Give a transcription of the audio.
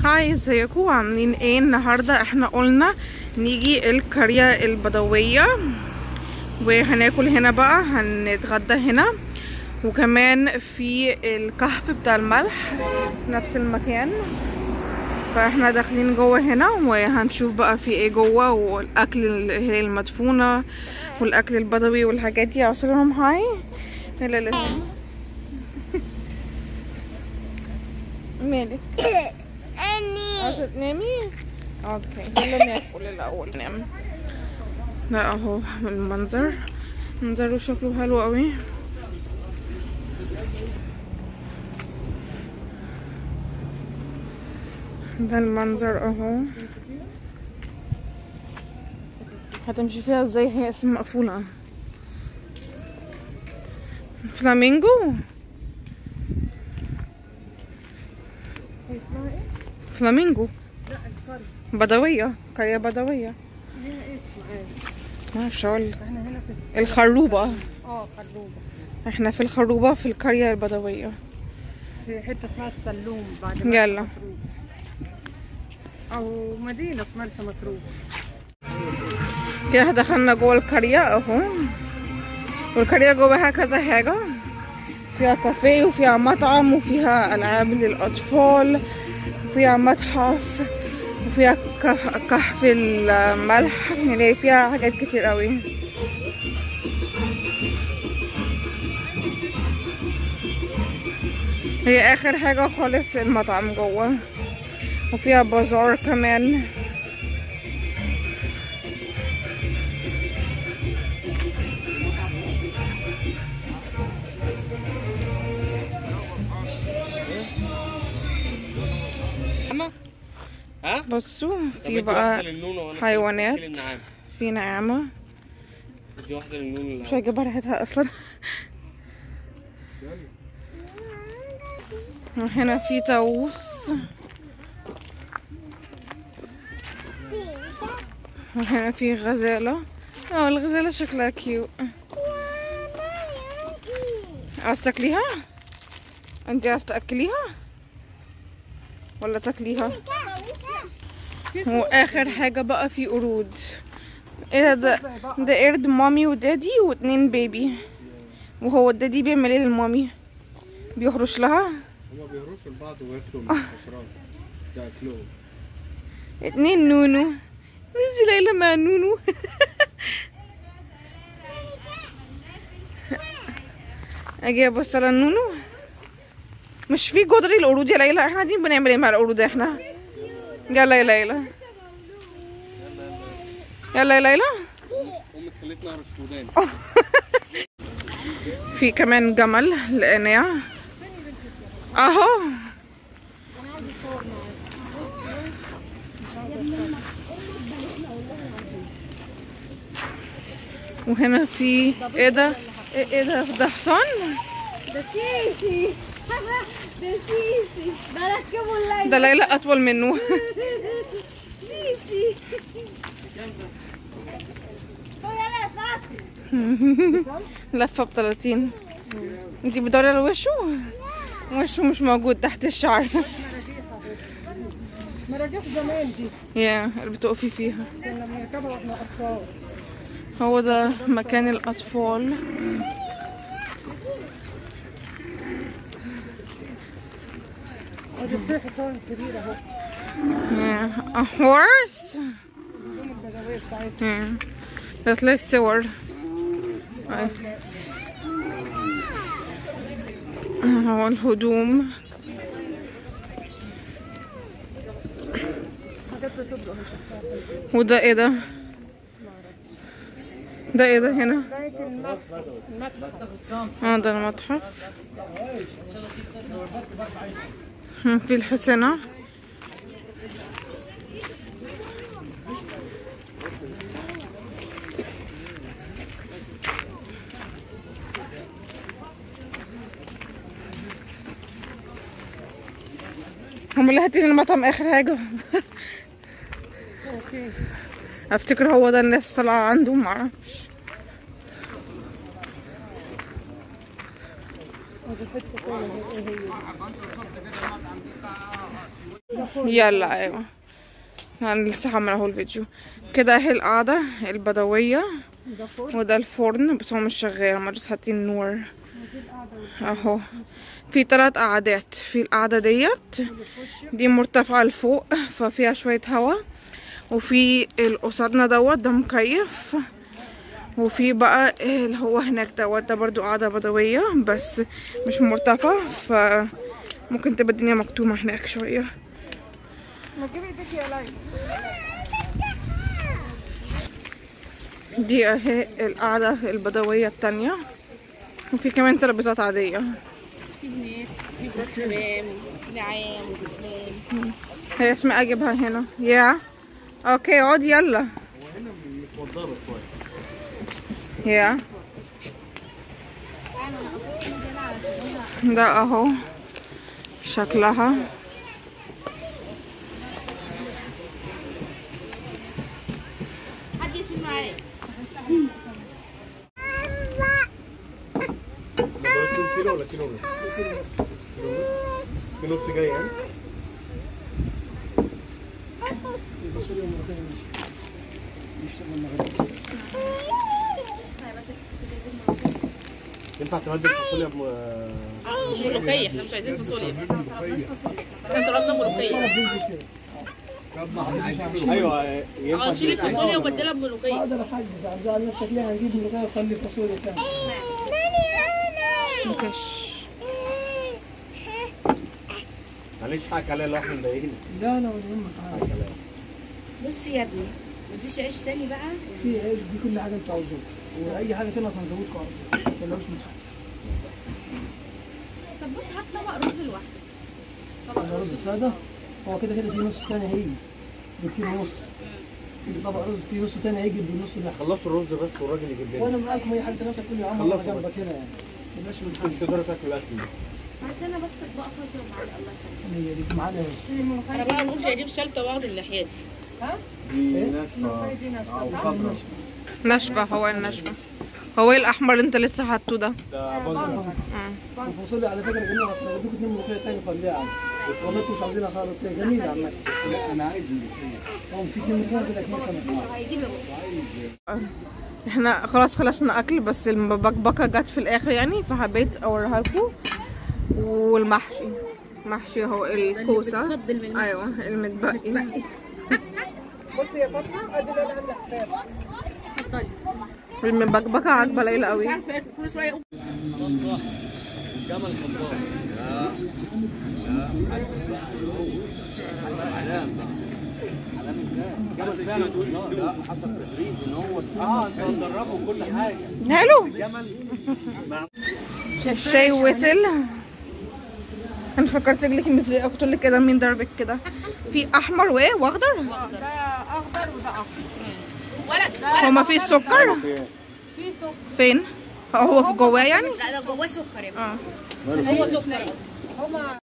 هاي ازيكم عاملين ايه النهارده احنا قلنا نيجي القرية البدوية وهناكل هنا بقى هنتغدى هنا وكمان في الكهف بتاع الملح في نفس المكان فاحنا داخلين جوه هنا وهنشوف بقى في ايه جوه والاكل اللي هي المدفونة والاكل البدوي والحاجات دي عصرهم هاي لا لا مالك عايزة تنامي؟ اوكي يلا ناكل الاول ننام لا اهو المنظر منظره شكله حلو قوي ده المنظر اهو هتمشي فيها ازاي هي اسم مقفولة فلامينجو فلامينجو لا القرية بدوية قرية بدوية ليها اسم عادي ما شاء الله احنا هنا في الس- الخروبة اه خلوبة احنا في الخروبة في القرية البدوية في حتة اسمها السلوم بعد مرسى يلا. مطروح. او مدينة في مرسى مطروح كده دخلنا جوه القرية اهو والقرية جواها كذا حاجة فيها كافيه وفيها مطعم وفيها ألعاب للأطفال وفيها متحف وفيها كه- كهف الملح يعني فيها حاجات كتير قوي هي آخر حاجة خالص المطعم جوه وفيها بازار كمان ها؟ بصوا طب في ادي بقى واحدة للنونو وأنا حيوانات. أكل النعام. في نعامة ادي واحدة للنونو مش هجيبها ريحتها اصلا وهنا في طاووس وهنا في غزالة اه الغزالة شكلها كيوت عايز تاكليها؟ انت عايز تاكليها؟ ولا تاكليها؟ واخر حاجة بقى في قرود ايه ده ده ده قرد مامي ودادي واتنين بيبي وهو الدادي بيعمل ايه للمامي بيهرش لها هما بيهرشوا لبعض وياكلوا من الحشرات ده أكلهم اتنين نونو بس ليلى مع نونو اجي ابص على نونو مش في جدري القرود يا ليلى احنا قاعدين بنعمل ايه مع القرود احنا يلا يا ليلى يلا يا ليلى أمي خلتني أهرش في وداني في كمان جمل لقيناه اهو وهنا في ايه ده ايه إيه ده ده حصان ده سيسي ده سيسي ده ركبوا الليل ده ليلى اطول منه سيسي هو يلا فاكر لفه ب 30 انتي بتدوري على وشه وشه مش موجود تحت الشعر مراجيح زمان دي يا اللي بتقفي فيها كنا بنركبها واحنا اطفال هو ده مكان الأطفال ودي في حصان كبير اهو Yeah. A horse? دول البدوية بتاعتهم Yeah. ده لك صور أي. هو الهدوم حاجات بتبقى مش عارفة. وده ايه ده ده ايه ده هنا بداية المتحف المتحف اه ده المتحف هم، في الحسنة هم اللي هاتين المطعم اخر حاجة اوكي افتكر هو ده الناس طالعة عنده معرفش ودي حتة تانية ايه هي يلا ايوه انا لسه عامله اهو الفيديو كده اهي القعده البدويه ده فوق وده الفرن بس هو مش شغال هما جس حاطين نور اهو في ثلاث قعدات في القعده ديت دي مرتفعه لفوق ففيها شويه هوا وفي اللي قصادنا دوت ده مكيف وفي بقى اللي هو هناك دوت ده برضو قاعده بدويه بس مش مرتفع ف ممكن تبقى الدنيا مكتومه هناك شويه ما تجيبي ايديك يا ليلى دي اهي القعدة البدوية التانية وفي كمان ترابيزات عادية هي اسماء اجيبها هنا يا اوكي اقعد يلا هنا متوضبه شويه يا ده اهو شكلها ده 2 كيلو ولا كيلو ونص؟ كيلو ونص كيلو ونص جاي يعني ينفع تهدي الفاصوليا بم... ملوخية احنا مش عايزين فاصوليا احنا طلبنا ملوخية ايوه ينفع اه شيلي الفاصوليا وبدلها بملوخية اقدر احجز على نفسك ليه هنجيب ملوخيه وخلي فاصوليا تاني مكش معلش حقك عليا لو احنا مضايقين لا لا ولا يهمك عادي. بص يا ابني مفيش عيش تاني بقى في عيش دي كل حاجه انت عاوزوها واي حاجه تانية اصلا هنزودكم عادي. ما تقلقوش من حاجه طب بص هات طبق رز لوحده ده رز ساده هو كده كده في نص تاني هيجي بكيلو ونص في طبق رز في نص تاني هيجي بنص لحم خلصوا الرز بس والراجل يجيب لنا وانا معاكم اي حاجه تناسب كل يا عم انا خلصوا جنبك هنا يعني ما تبقاش من مش حاجه قدرت تاكل الاكل ده هات لنا بس اطباق فاضيه ومعلقه الله يخليك هي دي معانا اهي. انا بقى ممكن اجيب شلتة واخد ناحيتي دي ناشفه او خضرا ناشفة هو الناشفة هو ايه الاحمر اللي انت لسه حاطه ده ده بنجر الفاصوليا على فكره جميله اصلا بديكم اتنين ملوخيه تاني خليها عادي بس والله انتوا مش عاوزينها خالص هي جميله عامه لا انا عايز ملوخيه هم في اتنين ملوخيه كده اتنين كمان هيجيب يا بابا احنا خلاص خلصنا اكل بس المبكبكة جت في الاخر يعني فحبيت اوريها لكم والمحشي محشي اهو الكوسة بتفضل من المحشي. ايوه المتبقي بصي يا فاطمه ادي اللي انا عامله حساب اتفضلي المبكبكة عاجبة ليلى قوي عارفة كل شوية أقوم جمل خضار جمل فعلا لا حسب تدريب ان هو اه انت مدربه كل حاجه حلو جمل مع الشاي وصل انا فكرت رجلك مزرقه قلت لك كده مين ضربك كده في احمر وايه واخضر ولد هو ما فيش سكر فين هو في جواه يعني لا ده جواه سكر يا اه هو سكر اصلا